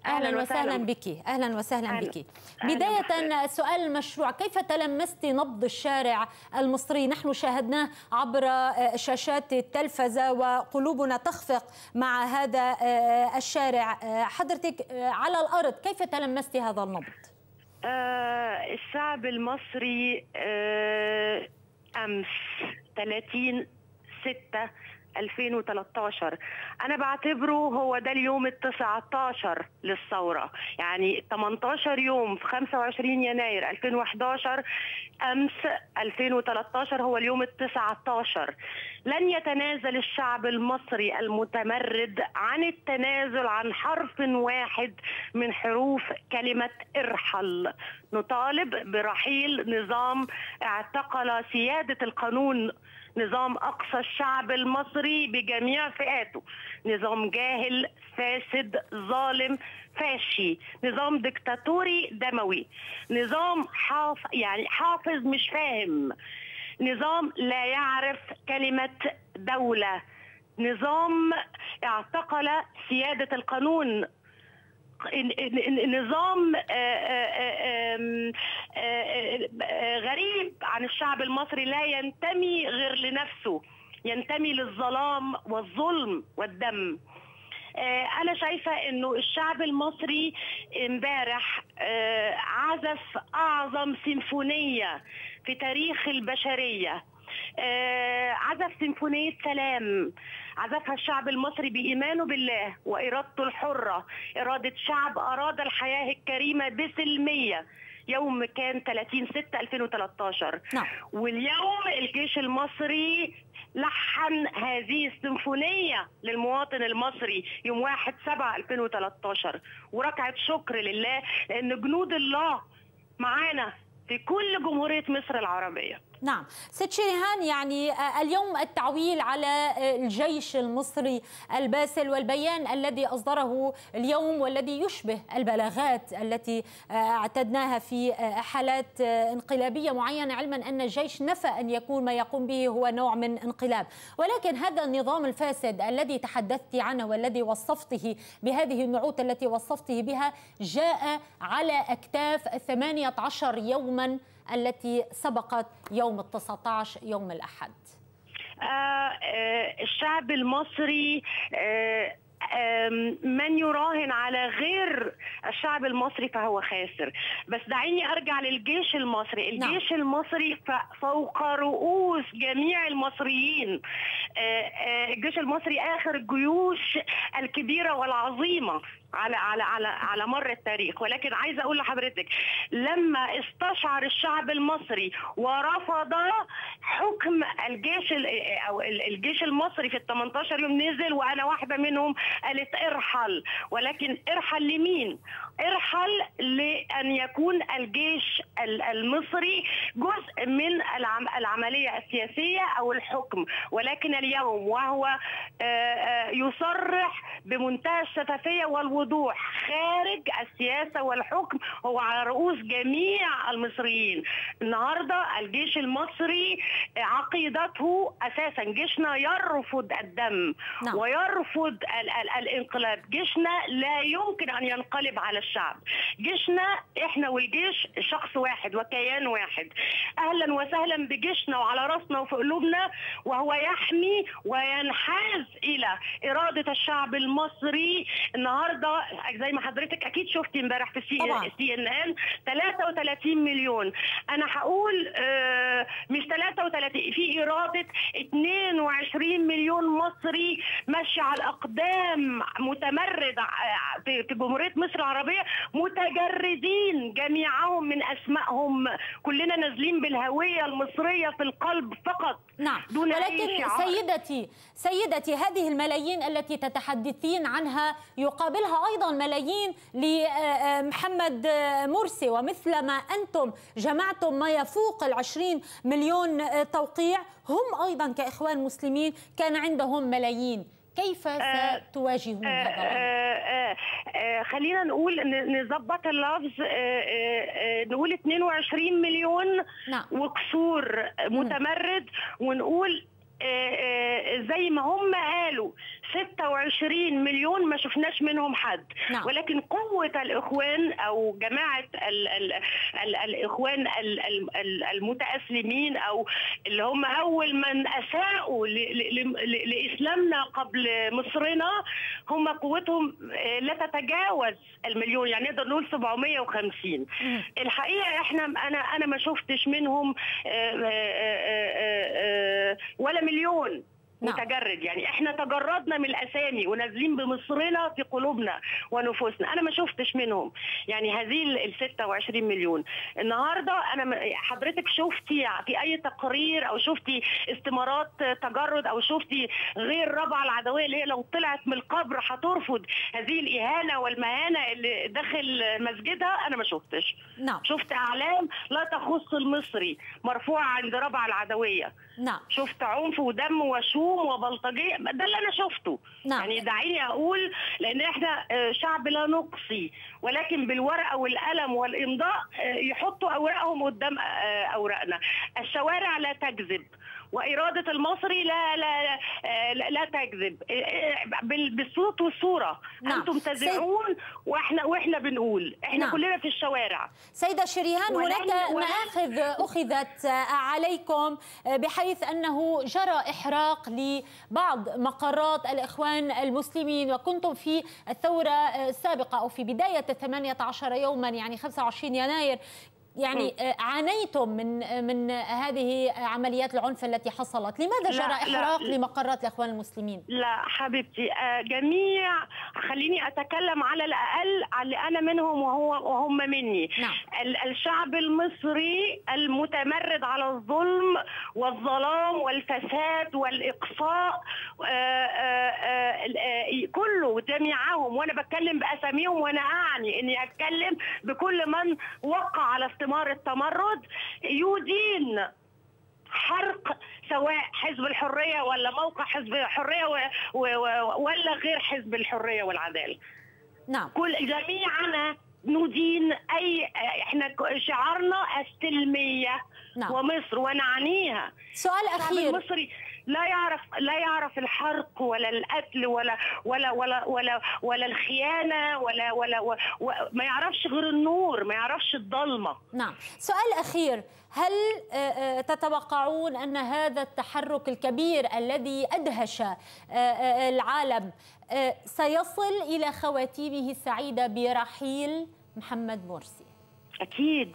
اهلا وسهلا بك اهلا وسهلا بك بدايه السؤال المشروع كيف تلمست نبض الشارع المصري نحن شاهدناه عبر شاشات التلفزه وقلوبنا تخفق مع هذا الشارع حضرتك على الارض كيف تلمست هذا النبض آه الشعب المصري آه امس 30 6 2013 انا بعتبره هو ده اليوم ال 19 للثوره يعني 18 يوم في 25 يناير 2011 امس 2013 هو اليوم ال 19 لن يتنازل الشعب المصري المتمرد عن التنازل عن حرف واحد من حروف كلمه ارحل نطالب برحيل نظام اعتقل سياده القانون نظام اقصى الشعب المصري بجميع فئاته نظام جاهل فاسد ظالم فاشي نظام دكتاتوري دموي نظام حاف يعني حافظ مش فاهم نظام لا يعرف كلمه دوله نظام اعتقل سياده القانون نظام غريب عن الشعب المصري لا ينتمي غير لنفسه ينتمي للظلام والظلم والدم انا شايفه انه الشعب المصري امبارح عزف اعظم سيمفونيه في تاريخ البشريه عزف سيمفونيه سلام عزفها الشعب المصري بإيمانه بالله وإرادته الحرة إرادة شعب أراد الحياة الكريمة بسلمية يوم كان 30 6 2013 نعم. واليوم الجيش المصري لحن هذه السيمفونية للمواطن المصري يوم 1 7 2013 وركعة شكر لله لأن جنود الله معانا في كل جمهورية مصر العربية نعم ست شريهان يعني اليوم التعويل على الجيش المصري الباسل والبيان الذي أصدره اليوم والذي يشبه البلاغات التي اعتدناها في حالات انقلابية معينة علما أن الجيش نفى أن يكون ما يقوم به هو نوع من انقلاب ولكن هذا النظام الفاسد الذي تحدثت عنه والذي وصفته بهذه النعوت التي وصفته بها جاء على أكتاف 18 يوما التي سبقت يوم ال 19 يوم الأحد آه آه الشعب المصري آه من يراهن على غير الشعب المصري فهو خاسر بس دعيني ارجع للجيش المصري الجيش نعم. المصري فوق رؤوس جميع المصريين الجيش المصري اخر الجيوش الكبيره والعظيمه على على على على مر التاريخ ولكن عايزه اقول لحضرتك لما استشعر الشعب المصري ورفض حكم الجيش او الجيش المصري في ال 18 يوم نزل وانا واحده منهم قالت ارحل ولكن ارحل لمين؟ ارحل لان يكون الجيش المصري جزء من العمليه السياسيه او الحكم ولكن اليوم وهو يصرح بمنتهى الشفافيه والوضوح خارج السياسه والحكم هو على رؤوس جميع المصريين النهارده الجيش المصري عقيدته اساسا جيشنا يرفض الدم نعم. ويرفض ال ال الانقلاب جيشنا لا يمكن ان ينقلب على الشعب جيشنا احنا والجيش شخص واحد وكيان واحد اهلا وسهلا بجيشنا وعلى راسنا وفي قلوبنا وهو يحمي وينحاز الى اراده الشعب المصري النهارده زي ما حضرتك اكيد شفتي امبارح في سي سي ان ان 33 مليون انا هقول آه مش 33 في اراده 22 مليون مصري ماشي على الاقدام متمرد في جمهوريه مصر العربيه متجردين جميعهم من اسمائهم كلنا نازلين بالهويه المصريه في القلب فقط نعم دون ولكن أي سيدتي سيدتي هذه الملايين التي تتحدثين عنها يقابلها ايضا ملايين لمحمد مرسي ومثلما انتم جمعتم ما يفوق العشرين مليون توقيع هم ايضا كاخوان مسلمين كان عندهم ملايين كيف ستواجهون آه هذا الامر؟ آه آه خلينا نقول نظبط اللفظ نقول 22 مليون نعم. وكسور متمرد ونقول زي ما هم قالوا 26 مليون ما شفناش منهم حد نعم. ولكن قوة الإخوان أو جماعة ال ال ال الإخوان ال ال ال المتأسلمين أو اللي هم أول من أساءوا ل- ل- ل- لإسلامنا قبل مصرنا هم قوتهم آه، لا تتجاوز المليون يعني نقدر نقول 750 مم. الحقيقه احنا انا انا ما شفتش منهم آه، آه، آه، آه، آه، ولا مليون نعم. متجرد يعني احنا تجردنا من الاسامي ونازلين بمصرنا في قلوبنا ونفوسنا انا ما شفتش منهم يعني هذه ال 26 مليون النهارده انا م- حضرتك شفتي في اي تقرير او شفتي استمارات تجرد او شفتي غير ربع العدويه اللي هي لو طلعت من القبر هترفض هذه الاهانه والمهانه اللي داخل مسجدها انا ما شفتش نعم شفت اعلام لا تخص المصري مرفوعه عند ربع العدويه نعم شفت عنف ودم وشوم وبلطجيه ده اللي انا شفته نعم. يعني دعيني اقول لان احنا آه، شعب لا نقصي ولكن بالورقه والقلم والامضاء آه، يحطوا اوراقهم قدام آه، اوراقنا الشوارع لا تكذب وإرادة المصري لا لا آه، لا, لا تكذب آه، آه، بال- بالصوت والصورة نعم. أنتم تزعون وإحنا وإحنا بنقول إحنا نعم. كلنا في الشوارع سيدة شريهان ولن- هناك ولن- مآخذ أخذت عليكم بحيث أنه جرى إحراق لبعض مقرات الإخوان المسلمين وكنتم في الثورة السابقة أو في بداية 18 يوما يعني 25 يناير يعني عانيتم من من هذه عمليات العنف التي حصلت لماذا لا، جرى لا، إحراق لا. لمقرات الإخوان المسلمين لا حبيبتي آه، جميع خليني اتكلم على الاقل على اللي انا منهم وهو وهم مني نعم. ال- الشعب المصري المتمرد على الظلم والظلام والفساد والاقصاء آه، آه، آه، آه، كله جميعهم وانا بتكلم باساميهم وانا اعني اني اتكلم بكل من وقع على استمار التمرد يدين حرق سواء حزب الحريه ولا موقع حزب الحريه و... و... و... ولا غير حزب الحريه والعداله نعم كل جميعنا ندين اي احنا شعارنا السلميه نعم. ومصر ونعنيها سؤال الشعب أخير المصري لا يعرف لا يعرف الحرق ولا القتل ولا ولا ولا ولا ولا الخيانه ولا ولا و... و... ما يعرفش غير النور ما يعرفش الضلمه نعم سؤال أخير هل آه، آه، تتوقعون أن هذا التحرك الكبير الذي أدهش آه، آه، العالم آه، سيصل إلى خواتيمه السعيدة برحيل محمد مرسي أكيد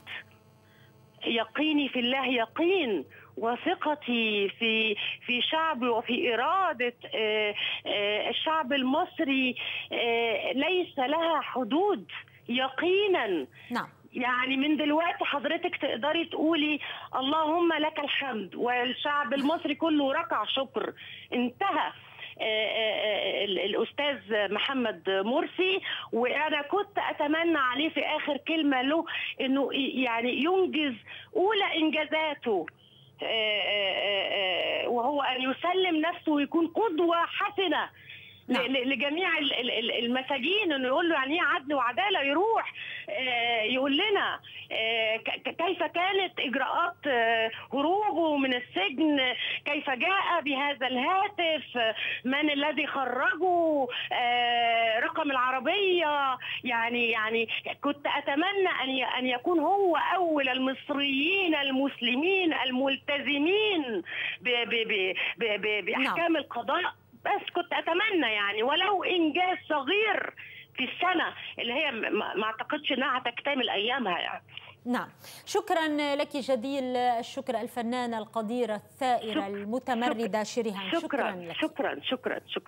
يقيني في الله يقين وثقتي في في شعبي وفي إرادة آه، آه، الشعب المصري آه، ليس لها حدود يقينا نعم يعني من دلوقتي حضرتك تقدري تقولي اللهم لك الحمد والشعب المصري كله ركع شكر انتهى آه، آه، ال- الاستاذ محمد مرسي وانا كنت اتمنى عليه في اخر كلمه له انه يعني ينجز اولى انجازاته آه، آه، آه، وهو ان يسلم نفسه ويكون قدوه حسنه ل- نعم. ل- لجميع ال- ال- ال- المساجين انه يقول له يعني ايه عدل وعداله يروح آه، يقول لنا آه، ك- ك- كيف كانت اجراءات آه، هروبه من السجن كيف جاء بهذا الهاتف آه، من الذي خرجه آه، رقم العربيه يعني يعني كنت اتمنى ان ي- ان يكون هو اول المصريين المسلمين الملتزمين ب- ب- ب- ب- ب- باحكام القضاء بس كنت اتمنى يعني ولو انجاز صغير في السنه اللي هي ما ما اعتقدش انها هتكتمل ايامها يعني نعم شكرا لك جزيل الشكر الفنانة القديرة الثائرة شك- المتمردة شريهان شكرا لك شكرا شكرا شكرا